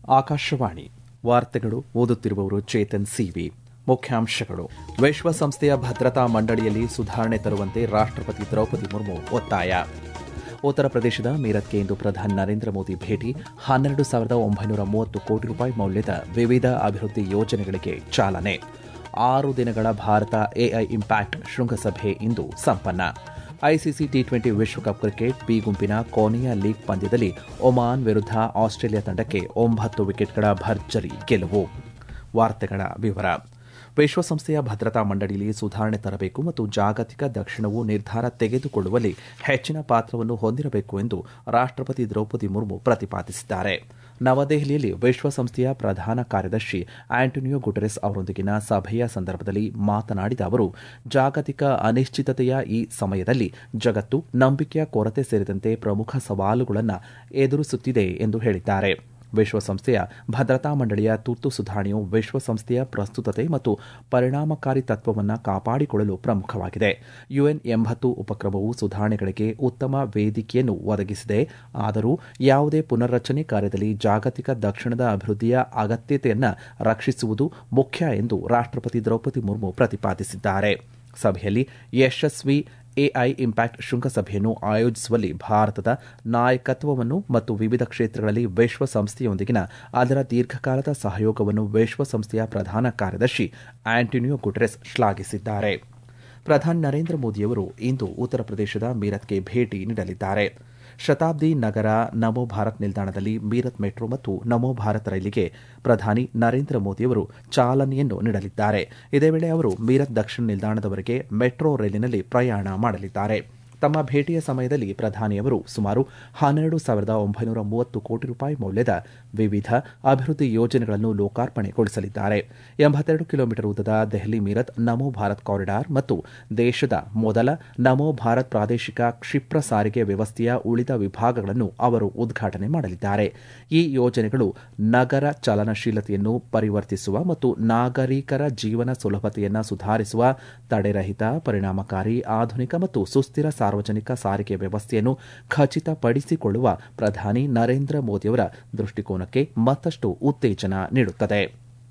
ಆಕಾಶವಾಣಿ ವಾರ್ತೆಗಳು ಓದುತ್ತಿರುವವರು ಚೇತನ್ ಸಿವಿ ಮುಖ್ಯಾಂಶಗಳು ವಿಶ್ವಸಂಸ್ಥೆಯ ಭದ್ರತಾ ಮಂಡಳಿಯಲ್ಲಿ ಸುಧಾರಣೆ ತರುವಂತೆ ರಾಷ್ಟಪತಿ ದ್ರೌಪದಿ ಮುರ್ಮು ಒತ್ತಾಯ ಉತ್ತರ ಪ್ರದೇಶದ ಮೀರತ್ಗೆ ಇಂದು ಪ್ರಧಾನಿ ನರೇಂದ್ರ ಮೋದಿ ಭೇಟಿ ಹನ್ನೆರಡು ಸಾವಿರದ ಒಂಬೈನೂರ ಮೂವತ್ತು ಕೋಟಿ ರೂಪಾಯಿ ಮೌಲ್ಯದ ವಿವಿಧ ಅಭಿವೃದ್ಧಿ ಯೋಜನೆಗಳಿಗೆ ಚಾಲನೆ ಆರು ದಿನಗಳ ಭಾರತ ಎಐ ಇಂಪ್ಯಾಕ್ಟ್ ಶೃಂಗಸಭೆ ಇಂದು ಸಂಪನ್ನ ಐಸಿಸಿ ಟಿ ಟ್ವೆಂಟಿ ವಿಶ್ವಕಪ್ ಕ್ರಿಕೆಟ್ ಬಿ ಗುಂಪಿನ ಕೊನೆಯ ಲೀಗ್ ಪಂದ್ಯದಲ್ಲಿ ಒಮಾನ್ ವಿರುದ್ಧ ಆಸ್ಟ್ರೇಲಿಯಾ ತಂಡಕ್ಕೆ ಒಂಬತ್ತು ವಿಕೆಟ್ಗಳ ಭರ್ಜರಿ ಗೆಲುವು ವಾರ್ತೆಗಳ ವಿವರ ವಿಶ್ವಸಂಸ್ಥೆಯ ಭದ್ರತಾ ಮಂಡಳಿಯಲ್ಲಿ ಸುಧಾರಣೆ ತರಬೇಕು ಮತ್ತು ಜಾಗತಿಕ ದಕ್ಷಿಣವು ನಿರ್ಧಾರ ತೆಗೆದುಕೊಳ್ಳುವಲ್ಲಿ ಹೆಚ್ಚಿನ ಪಾತ್ರವನ್ನು ಹೊಂದಿರಬೇಕು ಎಂದು ರಾಷ್ಟಪತಿ ದ್ರೌಪದಿ ಮುರ್ಮು ಪ್ರತಿಪಾದಿಸಿದ್ದಾರೆ ನವದೆಹಲಿಯಲ್ಲಿ ವಿಶ್ವಸಂಸ್ಥೆಯ ಪ್ರಧಾನ ಕಾರ್ಯದರ್ಶಿ ಆಂಟೋನಿಯೋ ಗುಟೆರೆಸ್ ಅವರೊಂದಿಗಿನ ಸಭೆಯ ಸಂದರ್ಭದಲ್ಲಿ ಮಾತನಾಡಿದ ಅವರು ಜಾಗತಿಕ ಅನಿಶ್ಚಿತತೆಯ ಈ ಸಮಯದಲ್ಲಿ ಜಗತ್ತು ನಂಬಿಕೆಯ ಕೊರತೆ ಸೇರಿದಂತೆ ಪ್ರಮುಖ ಸವಾಲುಗಳನ್ನು ಎದುರಿಸುತ್ತಿದೆ ಎಂದು ಹೇಳಿದ್ದಾರೆ ವಿಶ್ವಸಂಸ್ಥೆಯ ಭದ್ರತಾ ಮಂಡಳಿಯ ತುರ್ತು ಸುಧಾರಣೆಯು ವಿಶ್ವಸಂಸ್ಥೆಯ ಪ್ರಸ್ತುತತೆ ಮತ್ತು ಪರಿಣಾಮಕಾರಿ ತತ್ವವನ್ನು ಕಾಪಾಡಿಕೊಳ್ಳಲು ಪ್ರಮುಖವಾಗಿದೆ ಯುಎನ್ ಎಂಬತ್ತು ಉಪಕ್ರಮವು ಸುಧಾರಣೆಗಳಿಗೆ ಉತ್ತಮ ವೇದಿಕೆಯನ್ನು ಒದಗಿಸಿದೆ ಆದರೂ ಯಾವುದೇ ಪುನರ್ರಚನೆ ಕಾರ್ಯದಲ್ಲಿ ಜಾಗತಿಕ ದಕ್ಷಿಣದ ಅಭಿವೃದ್ಧಿಯ ಅಗತ್ಯತೆಯನ್ನು ರಕ್ಷಿಸುವುದು ಮುಖ್ಯ ಎಂದು ರಾಷ್ಟಪತಿ ದ್ರೌಪದಿ ಮುರ್ಮು ಪ್ರತಿಪಾದಿಸಿದ್ದಾರೆ ಸಭೆಯಲ್ಲಿ ಯಶಸ್ವಿ ಎಐ ಇಂಪ್ಯಾಕ್ಟ್ ಶೃಂಗಸಭೆಯನ್ನು ಆಯೋಜಿಸುವಲ್ಲಿ ಭಾರತದ ನಾಯಕತ್ವವನ್ನು ಮತ್ತು ವಿವಿಧ ಕ್ಷೇತ್ರಗಳಲ್ಲಿ ವಿಶ್ವಸಂಸ್ಥೆಯೊಂದಿಗಿನ ಅದರ ದೀರ್ಘಕಾಲದ ಸಹಯೋಗವನ್ನು ವಿಶ್ವಸಂಸ್ಥೆಯ ಪ್ರಧಾನ ಕಾರ್ಯದರ್ಶಿ ಆಂಟೋನಿಯೋ ಗುಟೆರೆಸ್ ಶ್ಲಾಘಿಸಿದ್ದಾರೆ ಪ್ರಧಾನಿ ನರೇಂದ್ರ ಮೋದಿಯವರು ಇಂದು ಉತ್ತರ ಪ್ರದೇಶದ ಮೀರತ್ಗೆ ಭೇಟಿ ನೀಡಲಿದ್ದಾರೆ ಶತಾಬ್ದಿ ನಗರ ನಮೋ ಭಾರತ್ ನಿಲ್ದಾಣದಲ್ಲಿ ಮೀರತ್ ಮೆಟ್ರೋ ಮತ್ತು ನಮೋ ಭಾರತ್ ರೈಲಿಗೆ ಪ್ರಧಾನಿ ನರೇಂದ್ರ ಮೋದಿಯವರು ಚಾಲನೆಯನ್ನು ನೀಡಲಿದ್ದಾರೆ ಇದೇ ವೇಳೆ ಅವರು ಮೀರತ್ ದಕ್ಷಿಣ ನಿಲ್ದಾಣದವರೆಗೆ ಮೆಟ್ರೋ ರೈಲಿನಲ್ಲಿ ಪ್ರಯಾಣ ಮಾಡಲಿದ್ದಾರೆ ತಮ್ಮ ಭೇಟಿಯ ಸಮಯದಲ್ಲಿ ಪ್ರಧಾನಿಯವರು ಸುಮಾರು ಹನ್ನೆರಡು ಸಾವಿರದ ಒಂಬೈನೂರ ಮೂವತ್ತು ಕೋಟಿ ರೂಪಾಯಿ ಮೌಲ್ಯದ ವಿವಿಧ ಅಭಿವೃದ್ಧಿ ಯೋಜನೆಗಳನ್ನು ಲೋಕಾರ್ಪಣೆಗೊಳಿಸಲಿದ್ದಾರೆ ಎಂಬತ್ತೆರಡು ಕಿಲೋಮೀಟರ್ ಉದ್ದದ ದೆಹಲಿ ಮೀರತ್ ನಮೋ ಭಾರತ್ ಕಾರಿಡಾರ್ ಮತ್ತು ದೇಶದ ಮೊದಲ ನಮೋ ಭಾರತ್ ಪ್ರಾದೇಶಿಕ ಕ್ಷಿಪ್ರ ಸಾರಿಗೆ ವ್ಯವಸ್ಥೆಯ ಉಳಿದ ವಿಭಾಗಗಳನ್ನು ಅವರು ಉದ್ಘಾಟನೆ ಮಾಡಲಿದ್ದಾರೆ ಈ ಯೋಜನೆಗಳು ನಗರ ಚಲನಶೀಲತೆಯನ್ನು ಪರಿವರ್ತಿಸುವ ಮತ್ತು ನಾಗರಿಕರ ಜೀವನ ಸುಲಭತೆಯನ್ನು ಸುಧಾರಿಸುವ ತಡೆರಹಿತ ಪರಿಣಾಮಕಾರಿ ಆಧುನಿಕ ಮತ್ತು ಸುಸ್ಥಿರ ಸಾರ್ವಜನಿಕ ಸಾರಿಗೆ ವ್ಯವಸ್ಥೆಯನ್ನು ಖಚಿತಪಡಿಸಿಕೊಳ್ಳುವ ಪ್ರಧಾನಿ ನರೇಂದ್ರ ಮೋದಿಯವರ ದೃಷ್ಟಿಕೋನಕ್ಕೆ ಮತ್ತಷ್ಟು ಉತ್ತೇಜನ ನೀಡುತ್ತದೆ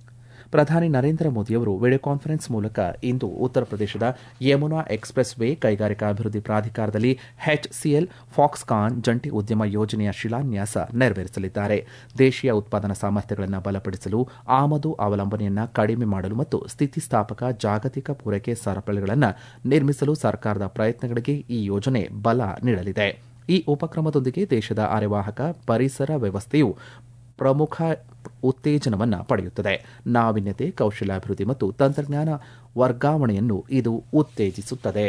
ಪ್ರಧಾನಿ ನರೇಂದ್ರ ಮೋದಿಯವರು ವಿಡಿಯೋ ಕಾನ್ಫರೆನ್ಸ್ ಮೂಲಕ ಇಂದು ಉತ್ತರ ಪ್ರದೇಶದ ಯಮುನಾ ಎಕ್ಸ್ಪ್ರೆಸ್ ವೇ ಕೈಗಾರಿಕಾ ಅಭಿವೃದ್ಧಿ ಪ್ರಾಧಿಕಾರದಲ್ಲಿ ಎಚ್ಸಿಎಲ್ ಫಾಕ್ಸ್ಕಾನ್ ಜಂಟಿ ಉದ್ಯಮ ಯೋಜನೆಯ ಶಿಲಾನ್ಯಾಸ ನೆರವೇರಿಸಲಿದ್ದಾರೆ ದೇಶೀಯ ಉತ್ಪಾದನಾ ಸಾಮರ್ಥ್ಯಗಳನ್ನು ಬಲಪಡಿಸಲು ಆಮದು ಅವಲಂಬನೆಯನ್ನು ಕಡಿಮೆ ಮಾಡಲು ಮತ್ತು ಸ್ಥಿತಿಸ್ಥಾಪಕ ಜಾಗತಿಕ ಪೂರೈಕೆ ಸರಪಳಿಗಳನ್ನು ನಿರ್ಮಿಸಲು ಸರ್ಕಾರದ ಪ್ರಯತ್ನಗಳಿಗೆ ಈ ಯೋಜನೆ ಬಲ ನೀಡಲಿದೆ ಈ ಉಪಕ್ರಮದೊಂದಿಗೆ ದೇಶದ ಅರೆವಾಹಕ ಪರಿಸರ ವ್ಯವಸ್ಥೆಯು ಪ್ರಮುಖ ಉತ್ತೇಜನವನ್ನು ಪಡೆಯುತ್ತದೆ ನಾವೀನ್ಯತೆ ಕೌಶಲ್ಯಾಭಿವೃದ್ಧಿ ಮತ್ತು ತಂತ್ರಜ್ಞಾನ ವರ್ಗಾವಣೆಯನ್ನು ಇದು ಉತ್ತೇಜಿಸುತ್ತದೆ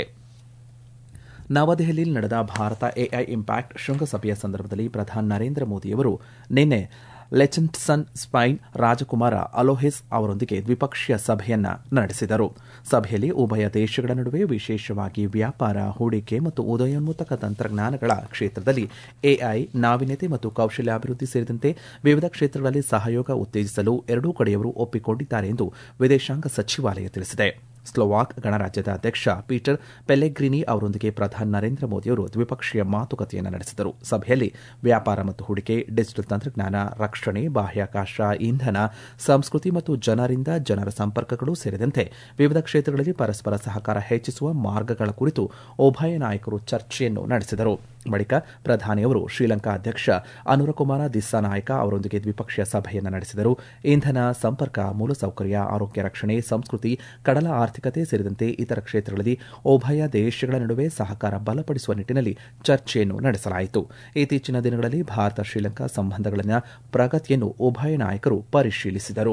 ನವದೆಹಲಿಯಲ್ಲಿ ನಡೆದ ಭಾರತ ಎಐ ಇಂಪ್ಯಾಕ್ಟ್ ಶೃಂಗಸಭೆಯ ಸಂದರ್ಭದಲ್ಲಿ ಪ್ರಧಾನಿ ನರೇಂದ್ರ ಮೋದಿಯವರು ನಿನ್ನೆ ಲೆಚೆನ್ಸನ್ ಸ್ಪೈನ್ ರಾಜಕುಮಾರ ಅಲೋಹಿಸ್ ಅವರೊಂದಿಗೆ ದ್ವಿಪಕ್ಷೀಯ ಸಭೆಯನ್ನ ನಡೆಸಿದರು ಸಭೆಯಲ್ಲಿ ಉಭಯ ದೇಶಗಳ ನಡುವೆ ವಿಶೇಷವಾಗಿ ವ್ಯಾಪಾರ ಹೂಡಿಕೆ ಮತ್ತು ಉದಯೋನ್ಮುಖ ತಂತ್ರಜ್ಞಾನಗಳ ಕ್ಷೇತ್ರದಲ್ಲಿ ಎಐ ನಾವೀನ್ಯತೆ ಮತ್ತು ಕೌಶಲ್ಯಾಭಿವೃದ್ಧಿ ಸೇರಿದಂತೆ ವಿವಿಧ ಕ್ಷೇತ್ರಗಳಲ್ಲಿ ಸಹಯೋಗ ಉತ್ತೇಜಿಸಲು ಎರಡೂ ಕಡೆಯವರು ಒಪ್ಪಿಕೊಂಡಿದ್ದಾರೆ ಎಂದು ವಿದೇಶಾಂಗ ಸಚಿವಾಲಯ ತಿಳಿಸಿದೆ ಸ್ಲೋವಾಕ್ ಗಣರಾಜ್ಯದ ಅಧ್ಯಕ್ಷ ಪೀಟರ್ ಪೆಲೆಗ್ರಿನಿ ಅವರೊಂದಿಗೆ ಪ್ರಧಾನಿ ನರೇಂದ್ರ ಮೋದಿಯವರು ದ್ವಿಪಕ್ಷೀಯ ಮಾತುಕತೆಯನ್ನು ನಡೆಸಿದರು ಸಭೆಯಲ್ಲಿ ವ್ಯಾಪಾರ ಮತ್ತು ಹೂಡಿಕೆ ಡಿಜಿಟಲ್ ತಂತ್ರಜ್ಞಾನ ರಕ್ಷಣೆ ಬಾಹ್ಯಾಕಾಶ ಇಂಧನ ಸಂಸ್ಕೃತಿ ಮತ್ತು ಜನರಿಂದ ಜನರ ಸಂಪರ್ಕಗಳು ಸೇರಿದಂತೆ ವಿವಿಧ ಕ್ಷೇತ್ರಗಳಲ್ಲಿ ಪರಸ್ಪರ ಸಹಕಾರ ಹೆಚ್ಚಿಸುವ ಮಾರ್ಗಗಳ ಕುರಿತು ಉಭಯ ನಾಯಕರು ಚರ್ಚೆಯನ್ನು ನಡೆಸಿದರು ಬಳಿಕ ಪ್ರಧಾನಿಯವರು ಶ್ರೀಲಂಕಾ ಅಧ್ಯಕ್ಷ ಅನುರಕುಮಾರ ದಿಸ್ಸಾನಾಯಕ ಅವರೊಂದಿಗೆ ದ್ವಿಪಕ್ಷೀಯ ಸಭೆಯನ್ನು ನಡೆಸಿದರು ಇಂಧನ ಸಂಪರ್ಕ ಮೂಲಸೌಕರ್ಯ ಆರೋಗ್ಯ ರಕ್ಷಣೆ ಸಂಸ್ಕೃತಿ ಕಡಲ ಆರ್ಥಿಕತೆ ಸೇರಿದಂತೆ ಇತರ ಕ್ಷೇತ್ರಗಳಲ್ಲಿ ಉಭಯ ದೇಶಗಳ ನಡುವೆ ಸಹಕಾರ ಬಲಪಡಿಸುವ ನಿಟ್ಟಿನಲ್ಲಿ ಚರ್ಚೆಯನ್ನು ನಡೆಸಲಾಯಿತು ಇತ್ತೀಚಿನ ದಿನಗಳಲ್ಲಿ ಭಾರತ ಶ್ರೀಲಂಕಾ ಸಂಬಂಧಗಳಲ್ಲಿನ ಪ್ರಗತಿಯನ್ನು ಉಭಯ ನಾಯಕರು ಪರಿಶೀಲಿಸಿದರು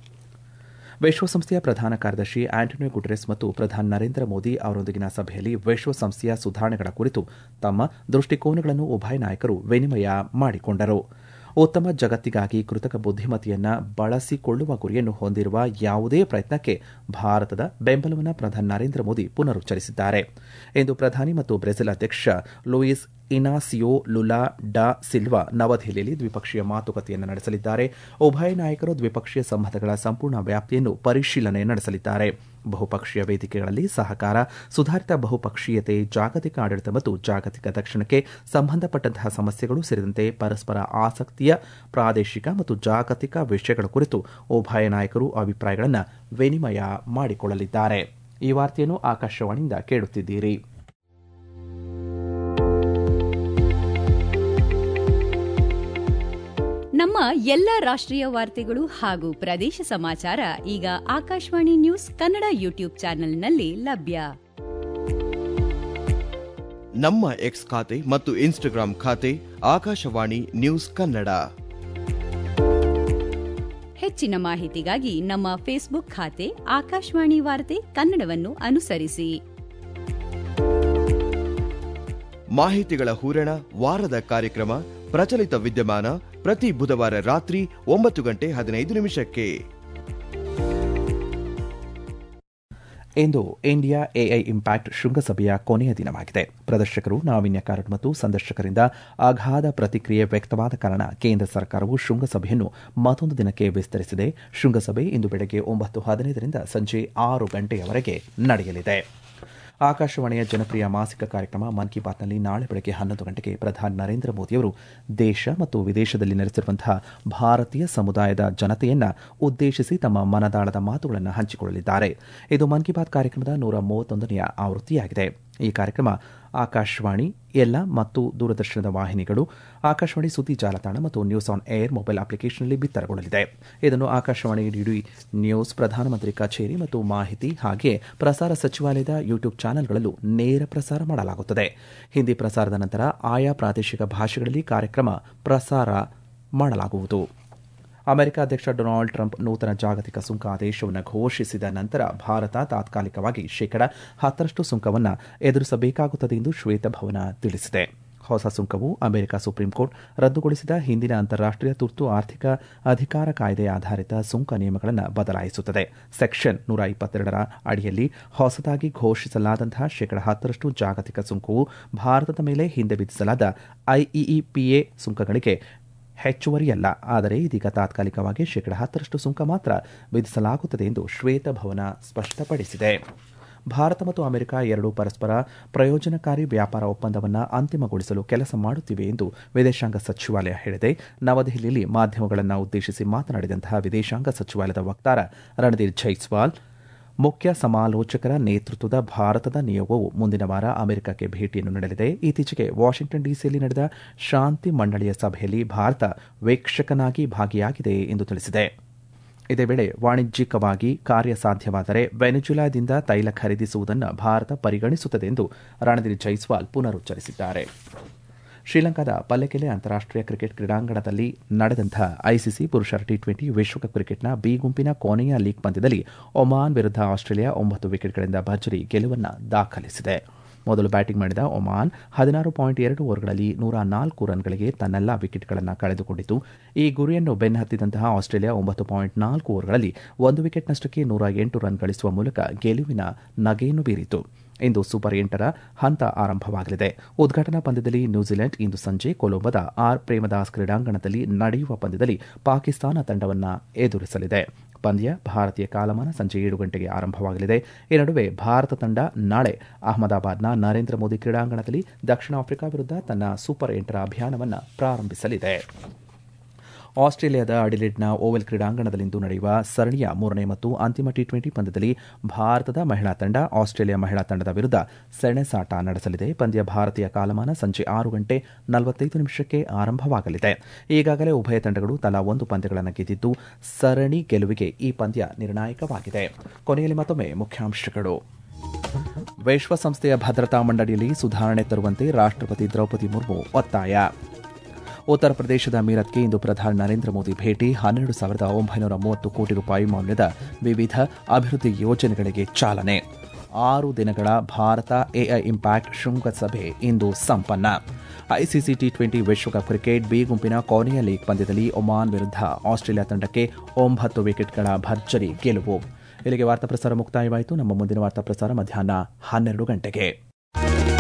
ವಿಶ್ವಸಂಸ್ಥೆಯ ಪ್ರಧಾನ ಕಾರ್ಯದರ್ಶಿ ಆಂಟೋನಿಯೋ ಗುಟೆರೆಸ್ ಮತ್ತು ಪ್ರಧಾನಿ ನರೇಂದ್ರ ಮೋದಿ ಅವರೊಂದಿಗಿನ ಸಭೆಯಲ್ಲಿ ವಿಶ್ವಸಂಸ್ಥೆಯ ಸುಧಾರಣೆಗಳ ಕುರಿತು ತಮ್ಮ ದೃಷ್ಟಿಕೋನಗಳನ್ನು ಉಭಯ ನಾಯಕರು ವಿನಿಮಯ ಮಾಡಿಕೊಂಡರು ಉತ್ತಮ ಜಗತ್ತಿಗಾಗಿ ಕೃತಕ ಬುದ್ಧಿಮತೆಯನ್ನ ಬಳಸಿಕೊಳ್ಳುವ ಗುರಿಯನ್ನು ಹೊಂದಿರುವ ಯಾವುದೇ ಪ್ರಯತ್ನಕ್ಕೆ ಭಾರತದ ಬೆಂಬಲವನ್ನು ಪ್ರಧಾನಿ ನರೇಂದ್ರ ಮೋದಿ ಪುನರುಚ್ಚರಿಸಿದ್ದಾರೆ ಇಂದು ಪ್ರಧಾನಿ ಮತ್ತು ಬ್ರೆಜಿಲ್ ಅಧ್ಯಕ್ಷ ಲೂಯಿಸ್ ಇನಾಸಿಯೋ ಲುಲಾ ಡಾ ಸಿಲ್ವಾ ನವದೆಹಲಿಯಲ್ಲಿ ದ್ವಿಪಕ್ಷೀಯ ಮಾತುಕತೆಯನ್ನು ನಡೆಸಲಿದ್ದಾರೆ ಉಭಯ ನಾಯಕರು ದ್ವಿಪಕ್ಷೀಯ ಸಂಬಂಧಗಳ ಸಂಪೂರ್ಣ ವ್ಯಾಪ್ತಿಯನ್ನು ಪರಿಶೀಲನೆ ನಡೆಸಲಿದ್ದಾರೆ ಬಹುಪಕ್ಷೀಯ ವೇದಿಕೆಗಳಲ್ಲಿ ಸಹಕಾರ ಸುಧಾರಿತ ಬಹುಪಕ್ಷೀಯತೆ ಜಾಗತಿಕ ಆಡಳಿತ ಮತ್ತು ಜಾಗತಿಕ ದಕ್ಷಿಣಕ್ಕೆ ಸಂಬಂಧಪಟ್ಟಂತಹ ಸಮಸ್ಯೆಗಳು ಸೇರಿದಂತೆ ಪರಸ್ಪರ ಆಸಕ್ತಿಯ ಪ್ರಾದೇಶಿಕ ಮತ್ತು ಜಾಗತಿಕ ವಿಷಯಗಳ ಕುರಿತು ಉಭಯ ನಾಯಕರು ಅಭಿಪ್ರಾಯಗಳನ್ನು ವಿನಿಮಯ ಮಾಡಿಕೊಳ್ಳಲಿದ್ದಾರೆ ಈ ವಾರ್ತೆಯನ್ನು ಆಕಾಶವಾಣಿಯಿಂದ ಕೇಳುತ್ತಿದ್ದೀರಿ ನಮ್ಮ ಎಲ್ಲ ರಾಷ್ಟ್ರೀಯ ವಾರ್ತೆಗಳು ಹಾಗೂ ಪ್ರದೇಶ ಸಮಾಚಾರ ಈಗ ಆಕಾಶವಾಣಿ ನ್ಯೂಸ್ ಕನ್ನಡ ಯೂಟ್ಯೂಬ್ ಚಾನೆಲ್ನಲ್ಲಿ ಲಭ್ಯ ನಮ್ಮ ಎಕ್ಸ್ ಖಾತೆ ಮತ್ತು ಇನ್ಸ್ಟಾಗ್ರಾಂ ಖಾತೆ ಆಕಾಶವಾಣಿ ನ್ಯೂಸ್ ಕನ್ನಡ ಹೆಚ್ಚಿನ ಮಾಹಿತಿಗಾಗಿ ನಮ್ಮ ಫೇಸ್ಬುಕ್ ಖಾತೆ ಆಕಾಶವಾಣಿ ವಾರ್ತೆ ಕನ್ನಡವನ್ನು ಅನುಸರಿಸಿ ಮಾಹಿತಿಗಳ ಹೂರಣ ವಾರದ ಕಾರ್ಯಕ್ರಮ ಪ್ರಚಲಿತ ವಿದ್ಯಮಾನ ಪ್ರತಿ ಬುಧವಾರ ರಾತ್ರಿ ಒಂಬತ್ತು ಗಂಟೆ ಹದಿನೈದು ನಿಮಿಷಕ್ಕೆ ಇಂದು ಇಂಡಿಯಾ ಎಐ ಇಂಪ್ಯಾಕ್ಟ್ ಶೃಂಗಸಭೆಯ ಕೊನೆಯ ದಿನವಾಗಿದೆ ಪ್ರದರ್ಶಕರು ನಾವೀನ್ಯಕಾರರು ಮತ್ತು ಸಂದರ್ಶಕರಿಂದ ಅಗಾಧ ಪ್ರತಿಕ್ರಿಯೆ ವ್ಯಕ್ತವಾದ ಕಾರಣ ಕೇಂದ್ರ ಸರ್ಕಾರವು ಶೃಂಗಸಭೆಯನ್ನು ಮತ್ತೊಂದು ದಿನಕ್ಕೆ ವಿಸ್ತರಿಸಿದೆ ಶೃಂಗಸಭೆ ಇಂದು ಬೆಳಗ್ಗೆ ಒಂಬತ್ತು ಹದಿನೈದರಿಂದ ಸಂಜೆ ಆರು ಗಂಟೆಯವರೆಗೆ ನಡೆಯಲಿದೆ ಆಕಾಶವಾಣಿಯ ಜನಪ್ರಿಯ ಮಾಸಿಕ ಕಾರ್ಯಕ್ರಮ ಮನ್ ಕಿ ಬಾತ್ನಲ್ಲಿ ನಾಳೆ ಬೆಳಗ್ಗೆ ಹನ್ನೊಂದು ಗಂಟೆಗೆ ಪ್ರಧಾನಿ ನರೇಂದ್ರ ಮೋದಿಯವರು ದೇಶ ಮತ್ತು ವಿದೇಶದಲ್ಲಿ ನೆಲೆಸಿರುವಂತಹ ಭಾರತೀಯ ಸಮುದಾಯದ ಜನತೆಯನ್ನ ಉದ್ದೇಶಿಸಿ ತಮ್ಮ ಮನದಾಳದ ಮಾತುಗಳನ್ನು ಹಂಚಿಕೊಳ್ಳಲಿದ್ದಾರೆ ಇದು ಮನ್ ಕಿ ಬಾತ್ ಕಾರ್ಯಕ್ರಮದ ನೂರ ಮೂವತ್ತೊಂದನೆಯ ಆವೃತ್ತಿಯಾಗಿದೆ ಈ ಕಾರ್ಯಕ್ರಮ ಆಕಾಶವಾಣಿ ಎಲ್ಲ ಮತ್ತು ದೂರದರ್ಶನದ ವಾಹಿನಿಗಳು ಆಕಾಶವಾಣಿ ಸುದ್ದಿ ಜಾಲತಾಣ ಮತ್ತು ನ್ಯೂಸ್ ಆನ್ ಏರ್ ಮೊಬೈಲ್ ಅಪ್ಲಿಕೇಶನ್ನಲ್ಲಿ ಬಿತ್ತರಗೊಳ್ಳಲಿದೆ ಇದನ್ನು ಆಕಾಶವಾಣಿ ಡಿಡಿ ನ್ಯೂಸ್ ಪ್ರಧಾನಮಂತ್ರಿ ಕಚೇರಿ ಮತ್ತು ಮಾಹಿತಿ ಹಾಗೆಯೇ ಪ್ರಸಾರ ಸಚಿವಾಲಯದ ಯೂಟ್ಯೂಬ್ ಚಾನೆಲ್ಗಳಲ್ಲೂ ನೇರ ಪ್ರಸಾರ ಮಾಡಲಾಗುತ್ತದೆ ಹಿಂದಿ ಪ್ರಸಾರದ ನಂತರ ಆಯಾ ಪ್ರಾದೇಶಿಕ ಭಾಷೆಗಳಲ್ಲಿ ಕಾರ್ಯಕ್ರಮ ಪ್ರಸಾರ ಮಾಡಲಾಗುವುದು ಅಮೆರಿಕ ಅಧ್ಯಕ್ಷ ಡೊನಾಲ್ಡ್ ಟ್ರಂಪ್ ನೂತನ ಜಾಗತಿಕ ಸುಂಕ ಆದೇಶವನ್ನು ಘೋಷಿಸಿದ ನಂತರ ಭಾರತ ತಾತ್ಕಾಲಿಕವಾಗಿ ಶೇಕಡ ಹತ್ತರಷ್ಟು ಸುಂಕವನ್ನು ಎದುರಿಸಬೇಕಾಗುತ್ತದೆ ಎಂದು ಶ್ವೇತಭವನ ತಿಳಿಸಿದೆ ಹೊಸ ಸುಂಕವು ಅಮೆರಿಕ ಸುಪ್ರೀಂ ಕೋರ್ಟ್ ರದ್ದುಗೊಳಿಸಿದ ಹಿಂದಿನ ಅಂತಾರಾಷ್ಟೀಯ ತುರ್ತು ಆರ್ಥಿಕ ಅಧಿಕಾರ ಕಾಯ್ದೆ ಆಧಾರಿತ ಸುಂಕ ನಿಯಮಗಳನ್ನು ಬದಲಾಯಿಸುತ್ತದೆ ಸೆಕ್ಷನ್ ನೂರ ಇಪ್ಪತ್ತೆರಡರ ಅಡಿಯಲ್ಲಿ ಹೊಸದಾಗಿ ಘೋಷಿಸಲಾದಂತಹ ಶೇಕಡ ಹತ್ತರಷ್ಟು ಜಾಗತಿಕ ಸುಂಕವು ಭಾರತದ ಮೇಲೆ ಹಿಂದೆ ವಿಧಿಸಲಾದ ಐಇಇಪಿಎ ಸುಂಕಗಳಿಗೆ ಹೆಚ್ಚುವರಿಯಲ್ಲ ಆದರೆ ಇದೀಗ ತಾತ್ಕಾಲಿಕವಾಗಿ ಶೇಕಡ ಹತ್ತರಷ್ಟು ಸುಂಕ ಮಾತ್ರ ವಿಧಿಸಲಾಗುತ್ತದೆ ಎಂದು ಶ್ವೇತಭವನ ಸ್ಪಷ್ಟಪಡಿಸಿದೆ ಭಾರತ ಮತ್ತು ಅಮೆರಿಕ ಎರಡೂ ಪರಸ್ಪರ ಪ್ರಯೋಜನಕಾರಿ ವ್ಯಾಪಾರ ಒಪ್ಪಂದವನ್ನು ಅಂತಿಮಗೊಳಿಸಲು ಕೆಲಸ ಮಾಡುತ್ತಿವೆ ಎಂದು ವಿದೇಶಾಂಗ ಸಚಿವಾಲಯ ಹೇಳಿದೆ ನವದೆಹಲಿಯಲ್ಲಿ ಮಾಧ್ಯಮಗಳನ್ನು ಉದ್ದೇಶಿಸಿ ಮಾತನಾಡಿದಂತಹ ವಿದೇಶಾಂಗ ಸಚಿವಾಲಯದ ವಕ್ತಾರ ರಣದೀರ್ ಜೈಸ್ವಾಲ್ ಮುಖ್ಯ ಸಮಾಲೋಚಕರ ನೇತೃತ್ವದ ಭಾರತದ ನಿಯೋಗವು ಮುಂದಿನ ವಾರ ಅಮೆರಿಕಕ್ಕೆ ಭೇಟಿಯನ್ನು ನೀಡಲಿದೆ ಇತ್ತೀಚೆಗೆ ವಾಷಿಂಗ್ಟನ್ ಡಿಸಿಯಲ್ಲಿ ನಡೆದ ಶಾಂತಿ ಮಂಡಳಿಯ ಸಭೆಯಲ್ಲಿ ಭಾರತ ವೀಕ್ಷಕನಾಗಿ ಭಾಗಿಯಾಗಿದೆ ಎಂದು ತಿಳಿಸಿದೆ ಇದೇ ವೇಳೆ ವಾಣಿಜ್ಯಿಕವಾಗಿ ಕಾರ್ಯಸಾಧ್ಯವಾದರೆ ವೆನೆಜುಲಾದಿಂದ ತೈಲ ಖರೀದಿಸುವುದನ್ನು ಭಾರತ ಪರಿಗಣಿಸುತ್ತದೆ ಎಂದು ರಣದೀರ್ ಜೈಸ್ವಾಲ್ ಪುನರುಚ್ಚರಿಸಿದ್ದಾರೆ ಶ್ರೀಲಂಕಾದ ಪಲ್ಲೆಕೆಲೆ ಅಂತಾರಾಷ್ಟೀಯ ಕ್ರಿಕೆಟ್ ಕ್ರೀಡಾಂಗಣದಲ್ಲಿ ನಡೆದಂತಹ ಐಸಿಸಿ ಪುರುಷರ ಟಿ ಟ್ವೆಂಟಿ ವಿಶ್ವಕಪ್ ಕ್ರಿಕೆಟ್ನ ಬಿ ಗುಂಪಿನ ಕೊನೆಯ ಲೀಗ್ ಪಂದ್ಯದಲ್ಲಿ ಒಮಾನ್ ವಿರುದ್ಧ ಆಸ್ಟ್ರೇಲಿಯಾ ಒಂಬತ್ತು ವಿಕೆಟ್ಗಳಿಂದ ಭರ್ಜರಿ ಗೆಲುವನ್ನು ದಾಖಲಿಸಿದೆ ಮೊದಲು ಬ್ಯಾಟಿಂಗ್ ಮಾಡಿದ ಒಮಾನ್ ಹದಿನಾರು ಪಾಯಿಂಟ್ ಎರಡು ಓವರ್ಗಳಲ್ಲಿ ನೂರ ನಾಲ್ಕು ರನ್ಗಳಿಗೆ ತನ್ನೆಲ್ಲ ವಿಕೆಟ್ಗಳನ್ನು ಕಳೆದುಕೊಂಡಿತು ಈ ಗುರಿಯನ್ನು ಬೆನ್ನಹತ್ತಿದಂತಹ ಆಸ್ಟ್ರೇಲಿಯಾ ಒಂಬತ್ತು ಪಾಯಿಂಟ್ ನಾಲ್ಕು ಓವರ್ಗಳಲ್ಲಿ ಒಂದು ವಿಕೆಟ್ನಷ್ಟಕ್ಕೆ ನೂರ ಎಂಟು ರನ್ ಗಳಿಸುವ ಮೂಲಕ ಗೆಲುವಿನ ನಗೆಯನ್ನು ಬೀರಿತು ಇಂದು ಸೂಪರ್ ಎಂಟರ ಹಂತ ಆರಂಭವಾಗಲಿದೆ ಉದ್ಘಾಟನಾ ಪಂದ್ಯದಲ್ಲಿ ನ್ಯೂಜಿಲೆಂಡ್ ಇಂದು ಸಂಜೆ ಕೊಲಂಬೋದ ಆರ್ ಪ್ರೇಮದಾಸ್ ಕ್ರೀಡಾಂಗಣದಲ್ಲಿ ನಡೆಯುವ ಪಂದ್ಯದಲ್ಲಿ ಪಾಕಿಸ್ತಾನ ತಂಡವನ್ನು ಎದುರಿಸಲಿದೆ ಪಂದ್ಯ ಭಾರತೀಯ ಕಾಲಮಾನ ಸಂಜೆ ಏಳು ಗಂಟೆಗೆ ಆರಂಭವಾಗಲಿದೆ ಈ ನಡುವೆ ಭಾರತ ತಂಡ ನಾಳೆ ಅಹಮದಾಬಾದ್ನ ನರೇಂದ್ರ ಮೋದಿ ಕ್ರೀಡಾಂಗಣದಲ್ಲಿ ದಕ್ಷಿಣ ಆಫ್ರಿಕಾ ವಿರುದ್ಧ ತನ್ನ ಸೂಪರ್ ಎಂಟರ ಅಭಿಯಾನವನ್ನು ಪ್ರಾರಂಭಿಸಲಿದೆ ಆಸ್ಟ್ರೇಲಿಯಾದ ಅಡಿಲೇಡ್ನ ಓವೆಲ್ ಕ್ರೀಡಾಂಗಣದಲ್ಲಿಂದು ನಡೆಯುವ ಸರಣಿಯ ಮೂರನೇ ಮತ್ತು ಅಂತಿಮ ಟಿ ಟ್ವೆಂಟಿ ಪಂದ್ಯದಲ್ಲಿ ಭಾರತದ ಮಹಿಳಾ ತಂಡ ಆಸ್ಟ್ರೇಲಿಯಾ ಮಹಿಳಾ ತಂಡದ ವಿರುದ್ಧ ಸೆಣಸಾಟ ನಡೆಸಲಿದೆ ಪಂದ್ಯ ಭಾರತೀಯ ಕಾಲಮಾನ ಸಂಜೆ ಆರು ಗಂಟೆ ನಲವತ್ತೈದು ನಿಮಿಷಕ್ಕೆ ಆರಂಭವಾಗಲಿದೆ ಈಗಾಗಲೇ ಉಭಯ ತಂಡಗಳು ತಲಾ ಒಂದು ಪಂದ್ಯಗಳನ್ನು ಗೆದ್ದಿದ್ದು ಸರಣಿ ಗೆಲುವಿಗೆ ಈ ಪಂದ್ಯ ನಿರ್ಣಾಯಕವಾಗಿದೆ ಕೊನೆಯಲ್ಲಿ ಮತ್ತೊಮ್ಮೆ ಮುಖ್ಯಾಂಶಗಳು ವಿಶ್ವಸಂಸ್ಥೆಯ ಭದ್ರತಾ ಮಂಡಳಿಯಲ್ಲಿ ಸುಧಾರಣೆ ತರುವಂತೆ ರಾಷ್ಟ್ರಪತಿ ದ್ರೌಪದಿ ಮುರ್ಮು ಒತ್ತಾಯ ಉತ್ತರ ಪ್ರದೇಶದ ಮೀರತ್ಗೆ ಇಂದು ಪ್ರಧಾನಿ ನರೇಂದ್ರ ಮೋದಿ ಭೇಟಿ ಹನ್ನೆರಡು ಸಾವಿರದ ಒಂಬೈನೂರ ಮೂವತ್ತು ಕೋಟಿ ರೂಪಾಯಿ ಮೌಲ್ಯದ ವಿವಿಧ ಅಭಿವೃದ್ಧಿ ಯೋಜನೆಗಳಿಗೆ ಚಾಲನೆ ಆರು ದಿನಗಳ ಭಾರತ ಎಐ ಇಂಪ್ಯಾಕ್ಟ್ ಶೃಂಗಸಭೆ ಇಂದು ಸಂಪನ್ನ ಐಸಿಸಿ ಟಿ ಟ್ವೆಂಟಿ ವಿಶ್ವಕಪ್ ಕ್ರಿಕೆಟ್ ಬಿ ಗುಂಪಿನ ಕೊನೆಯ ಲೀಗ್ ಪಂದ್ಯದಲ್ಲಿ ಒಮಾನ್ ವಿರುದ್ಧ ಆಸ್ಟ್ರೇಲಿಯಾ ತಂಡಕ್ಕೆ ಒಂಬತ್ತು ವಿಕೆಟ್ಗಳ ಭರ್ಜರಿ ಗೆಲುವು ಇಲ್ಲಿಗೆ ವಾರ್ತಾ ಪ್ರಸಾರ ಮುಕ್ತಾಯವಾಯಿತು ನಮ್ಮ ಮುಂದಿನ ವಾರ್ತಾ ಪ್ರಸಾರ ಮಧ್ಯಾಹ್ನ ಹನ್ನೆರಡು ಗಂಟೆಗೆ